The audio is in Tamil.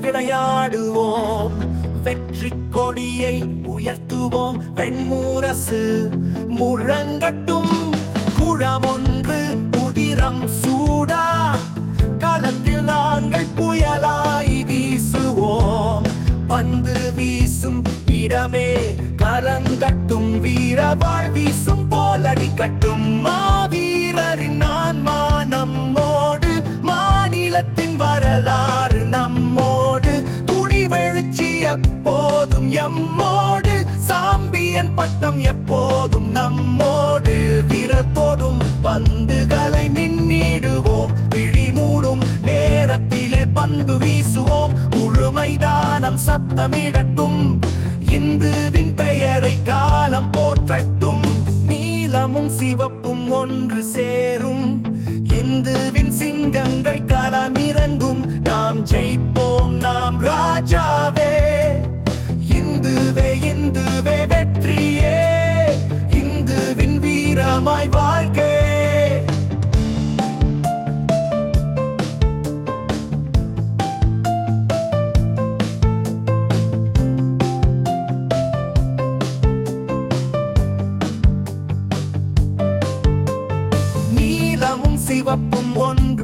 விளையாடுவோம் வெற்றி கொடியை உயர்த்துவோம் வெண்முரசு முழங்கட்டும் குழமொன்று உதிரம் சூடா களத்தில் நாங்கள் புயலாய் வீசுவோம் பந்து வீசும் இடமே கரங்கட்டும் வீரவாழ் வீசும் போலடி கட்டும் மாவீரரின் ஆன்மா நம்மோடு மாநிலத்தின் வரலாறு நம்மோடு துணிவெழுச்சி எப்போதும் எம்மோடு சாம்பியன் பட்டம் எப்போதும் நம்மோடு வீரத்தோடும் பந்துகளை மின்னிடுவோம் விழி மூடும் நேரத்திலே பந்து வீசுவோம் முழு மைதானம் சத்தமிடட்டும் இந்துவின் பெயரை காலம் போற்றட்டும் நீலமும் சிவப்பும் ஒன்று சேரும் இந்துவின் சிங்கங்கள் களமிறங்கும் நாம் ஜெயிப்போம் நாம் ராஜாவே இந்துவே இந்துவே வெற்றியே இந்துவின் வீரமாய் வா